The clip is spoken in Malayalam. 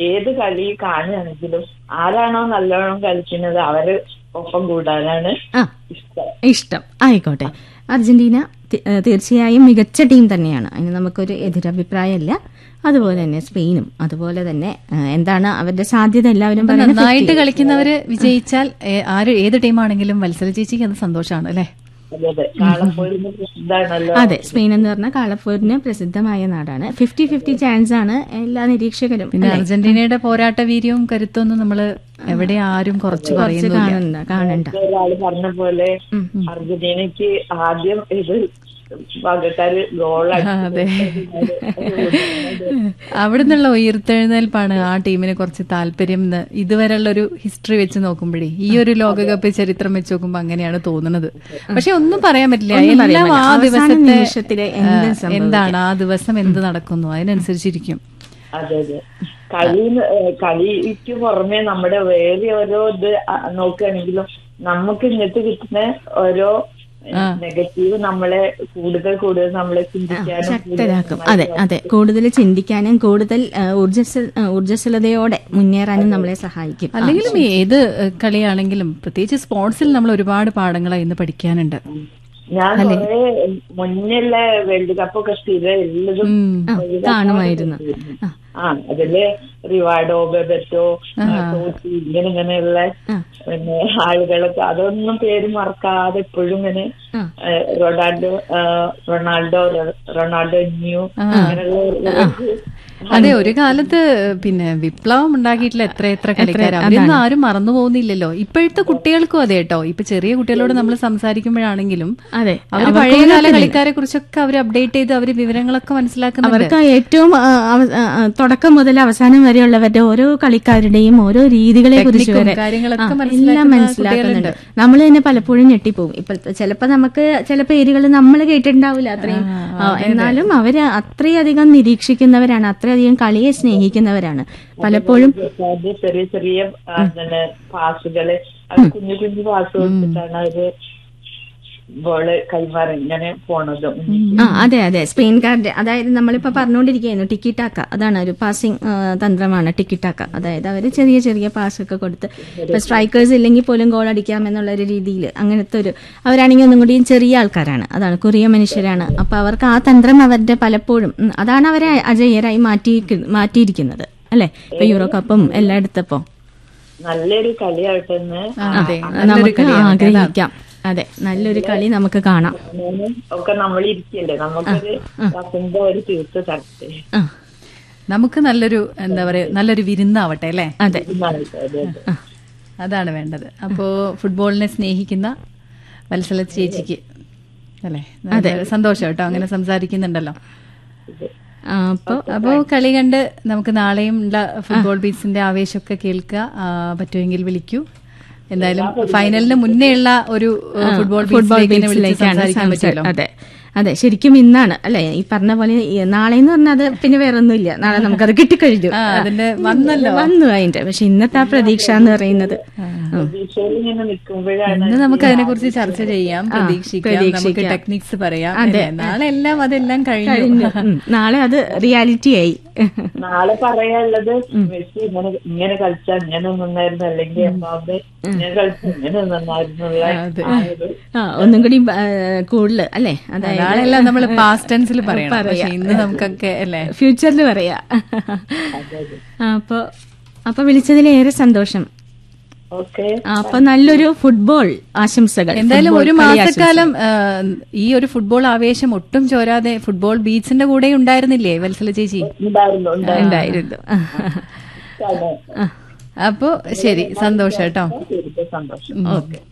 ഏത് കളി കാണുകയാണെങ്കിലും ആരാണോ നല്ലോണം കളിക്കുന്നത് അവര് ഒപ്പം കൂടാനാണ് ആ ഇഷ്ടം ഇഷ്ടം ആയിക്കോട്ടെ അർജന്റീന തി- ഏഹ് തീർച്ചയായും മികച്ച ടീം തന്നെയാണ് അതിന് നമുക്കൊരു എതിരഭിപ്രായമില്ല അതുപോലെ തന്നെ സ്പെയിനും അതുപോലെ തന്നെ ഏഹ് എന്താണ് അവരുടെ സാധ്യത എല്ലാവരും പറയുന്നത് നന്നായിട്ട് കളിക്കുന്നവര് വിജയിച്ചാൽ ഏ- ആര് ഏത് ടീമാണെങ്കിലും മത്സര ചേച്ചിക്ക് അത് സന്തോഷമാണ് അല്ലെ അതെ അതെ കാളപ്പോരുന്ന പ്രസിദ്ധാണല്ലോ അതെ സ്പെയിൻ എന്ന് പറഞ്ഞാൽ കാളപ്പൂരിന് പ്രസിദ്ധമായ നാടാണ് ഫിഫ്റ്റി ഫിഫ്റ്റി ചാൻസ് ആണ് എല്ലാ നിരീക്ഷകരും പിന്നെ അർജന്റീനയുടെ പോരാട്ട വീര്യവും കരുത്തൊന്നും നമ്മള് എവിടെ ആരും കുറച്ച് കുറച്ച് പറയുന്നില്ല കാണണ്ട കാണണ്ട ഒരാള് പറഞ്ഞ പോലെ അർജന്റീനയ്ക്ക് ആദ്യം ഇത് പകക്കാര് അതെ അവിടെ നിന്നുള്ള ഉയർത്തെഴുന്നേൽപ്പാണ് ആ ടീമിന് കുറച്ച് താല്പര്യം എന്ന് ഇതുവരെയുള്ള ഒരു ഹിസ്റ്ററി വെച്ച് നോക്കുമ്പോഴേ ഈ ഒരു ലോകകപ്പ് ചരിത്രം വെച്ച് നോക്കുമ്പോ അങ്ങനെയാണ് തോന്നുന്നത് പക്ഷെ ഒന്നും പറയാൻ പറ്റില്ല ഒന്നും പറയാൻ എല്ലാം ആ പറ്റില്ല. അവസാന ദിവസത്തെ നിമിഷത്തില് എന്ത് ആ, സംഭവിക്കാം. എന്താണ് ആ ദിവസം എന്ത് നടക്കുന്നു അതിനനുസരിച്ചിരിക്കും അതെ അതെ കളി കളിക്ക് പുറമെ നമ്മുടെ വേറെ ഓരോ ഇത് അ- നോക്കുകയാണെങ്കിലും നമുക്ക് ഇങ്ങോട്ട് കിട്ടുന്ന ഓരോ നെഗറ്റീവ് നമ്മളെ കൂടുതൽ കൂടുതൽ നമ്മളെ ചിന്തിക്കാനും ശക്തരാക്കും അതെ അതെ കൂടുതൽ ചിന്തിക്കാനും കൂടുതൽ ആ, ഊർജ്ജസ്വ ആ, ഊർജ്ജസ്വലതയോടെ മുന്നേറാനും നമ്മളെ സഹായിക്കും അല്ലെങ്കിലും ഏത് ഏഹ്, കളിയാണെങ്കിലും പ്രത്യേകിച്ച് സ്പോർട്സിൽ നമ്മൾ ഒരുപാട് പാഠങ്ങളായി ഇന്ന് പഠിക്കാനുണ്ട് ഞാൻ കുറെ മുന്നുള്ള വേൾഡ് കപ്പ് ഒക്കെ സ്ഥിരം എല്ലതും ആ, കാണുമായിരുന്നു ആ, ആ അതില് റിവാർഡോ ബെബറ്റോ ടോട്ടി ഇങ്ങനെ ഇങ്ങനെയുള്ള പിന്നെ ആളുകളൊക്കെ അതൊന്നും പേര് മറക്കാതെ എപ്പോഴും ഇങ്ങനെ ആ. ഏഹ്, റൊണാൾഡോ ഏഹ്, റൊണാൾഡോ റൊണാൾഡോ ന്യൂ അങ്ങനെയുള്ള അതെ ഒരു കാലത്ത് പിന്നെ വിപ്ലവം ഉണ്ടാക്കിയിട്ടുള്ള എത്ര എത്ര കളിക്കാർ അവരൊന്നും ആരും മറന്നു പോകുന്നില്ലല്ലോ ഇപ്പോഴത്തെ കുട്ടികൾക്കും അതെ കേട്ടോ ഇപ്പൊ ചെറിയ കുട്ടികളോട് നമ്മൾ സംസാരിക്കുമ്പോഴാണെങ്കിലും അതെ അവര് പഴയകാല കളിക്കാരെ കുറിച്ചൊക്കെ അവർ അപ്ഡേറ്റ് ചെയ്ത് അവര് വിവരങ്ങളൊക്കെ മനസ്സിലാക്കുന്നുണ്ട് അവർക്ക് ആ ഏറ്റവും ആ, അവ- ആ, ആ, തുടക്കം മുതൽ അവസാനം വരെയുള്ളവരുടെ ഓരോ കളിക്കാരുടെയും ഓരോ രീതികളെ കുറിച്ച് ടെക്നിക്കും വരെ കാര്യങ്ങളൊക്കെ ആ, എല്ലാം മനസ്സിലാക്കുന്ന മനസ്സിലാക്കുന്നുണ്ട് നമ്മൾ തന്നെ പലപ്പോഴും ഞെട്ടിപ്പോവും ഇപ്പൊ ചിലപ്പോ നമുക്ക് ചില പേരുകൾ നമ്മൾ കേട്ടിട്ടുണ്ടാവില്ല അത്രയും ആ, എന്നാലും അവര് അത്രയധികം നിരീക്ഷിക്കുന്നവരാണ് അത്രയധികം കളിയെ സ്നേഹിക്കുന്നവരാണ് പലപ്പോഴും അത് ചെറിയ ചെറിയ ആ, പിന്നെ പാസുകള് അത് കുഞ്ഞു കുഞ്ഞു പാസ് കൊടുത്തിട്ടാണ് അവര് ബോള് കൈമാറി ഇങ്ങനെ പോണത് ആ അതെ അതെ സ്പെയിൻകാരുടെ അതായത് നമ്മളിപ്പോ പറഞ്ഞുകൊണ്ടിരിക്കുകയായിരുന്നു ടിക്കി ടാക്ക അതാണ് ഒരു പാസിംഗ് തന്ത്രമാണ് ടിക്കി ടാക്ക അതായത് അവർ ചെറിയ ചെറിയ പാസ് ഒക്കെ കൊടുത്ത് ഇപ്പൊ സ്ട്രൈക്കേഴ്സ് ഇല്ലെങ്കിൽ പോലും ഗോൾ അടിക്കാം എന്നുള്ള ഒരു രീതിയിൽ അങ്ങനത്തെ ഒരു അവരാണെങ്കിൽ ഒന്നും കൂടിയും ചെറിയ ആൾക്കാരാണ് അതാണ് കുറിയ മനുഷ്യരാണ് അപ്പൊ അവർക്ക് ആ തന്ത്രം അവരുടെ പലപ്പോഴും ഉം, അതാണ് അവരെ അജയ്യരായി മാറ്റി മാറ്റിയിരിക്കുന്നത് അല്ലെ ഇപ്പൊ യൂറോ കപ്പും എല്ലാം എടുത്തപ്പോ നല്ലൊരു കളിയാവട്ടെ എന്ന് അതെ നമുക്ക് ആഗ്രഹിക്കാം അതെ നല്ലൊരു കളി നമുക്ക് കാണാം അങ്ങനെ ഒക്കെ നമ്മൾ ഇരിക്കല്ലേ നമുക്കൊരു വസന്ത ഒരു തീർത്ത് തരട്ടെ ആ നമുക്ക് നല്ലൊരു എന്താ പറയാ നല്ലൊരു വിരുന്നാവട്ടെ അല്ലേ അതെ അതെ, അതെ, അതെ. അതാണ് വേണ്ടത് അപ്പോ ഫുട്ബോളിനെ സ്നേഹിക്കുന്ന വത്സല ചേച്ചിക്ക് അല്ലേ അതെ സന്തോഷം കേട്ടോ അങ്ങനെ സംസാരിക്കുന്നുണ്ടല്ലോ ആ, അപ്പൊ അപ്പോ കളി കണ്ട് നമുക്ക് നാളെയും ഉള്ള ഫുട്ബോൾ ബീച്ചിന്റെ ആവേശമൊക്കെ കേൾക്കുക ആ, പറ്റുമെങ്കിൽ വിളിക്കൂ എന്തായാലും ഫൈനലിന് മുന്നേ ഉള്ള ഒരു ഏഹ്, ഫുട്ബോൾ ഫുട്ബോൾ ബീച്ചിലേക്ക് വിളിച്ച് ബീച്ചിലേക്കാണ് സംസാരിക്കാൻ സംസാ- പറ്റുമല്ലോ അതെ അതെ ശരിക്കും ഇന്നാണ് അല്ലെ ഈ പറഞ്ഞ പോലെ ഈ നാളെ എന്ന് പറഞ്ഞാൽ അത് പിന്നെ വേറെ ഒന്നുമില്ല നാളെ നമുക്കത് കിട്ടിക്കഴിഞ്ഞു ആ, അതിന്റെ വന്നല്ലോ വന്നു അതിന്റെ പക്ഷെ ഇന്നത്തെ ആ പ്രതീക്ഷ എന്ന് പറയുന്നത് പ്രതീക്ഷയിൽ ഇങ്ങനെ നിൽക്കുമ്പോഴാണ് ഇന്ന് നമുക്ക് അതിനെ കുറിച്ച് ചർച്ച ചെയ്യാം പ്രതീക്ഷിക്കാം നമുക്ക് ടെക്നിക്സ് പറയാം അല്ലേ? നാളെ എല്ലാം അതെല്ലാം കഴിഞ്ഞു കഴിഞ്ഞു ഉം. നാളെ അത് റിയാലിറ്റി ആയി നാളെ പറയാനുള്ളത് മെസ്സി ഇങ്ങനെ ഇങ്ങനെ കളിച്ചാൽ ഇങ്ങനെ നന്നായിരുന്നു അല്ലെങ്കിൽ എംബാബെ ഇങ്ങനെ കളിച്ചാൽ ഇങ്ങനെ നന്നായിരുന്നുള്ള ആ ഒരു ആ ഒന്നും കൂടി ആ, കൂടുതൽ അല്ലെ അതായത് നാളെ എല്ലാം നമ്മൾ പാസ്റ്റ് ടെൻസിൽ പറയണം പക്ഷെ ഇന്ന് നമുക്കൊക്കെ അല്ലേ ഫ്യൂച്ചറിൽ പറയാ ആ, അപ്പൊ അപ്പൊ വിളിച്ചതിൽ ഏറെ സന്തോഷം ഓക്കെ ആ, അപ്പൊ നല്ലൊരു ഫുട്ബോൾ ആശംസകൾ എന്തായാലും ഫുട്ബോൾ ഒരു കളി മാസക്കാലം ആ, ഈ ഒരു ഫുട്ബോൾ ആവേശം ഒട്ടും ചോരാതെ ഫുട്ബോൾ ബീച്ചിന്റെ കൂടെ ഉണ്ടായിരുന്നില്ലേ വത്സല ചേച്ചി ഉണ്ടായിരുന്നു ഉണ്ടായിരുന്നു ഉണ്ടായിരുന്നു അപ്പോ ശരി സന്തോഷം കേട്ടോ ശരിക്കും സന്തോഷം ഓക്കെ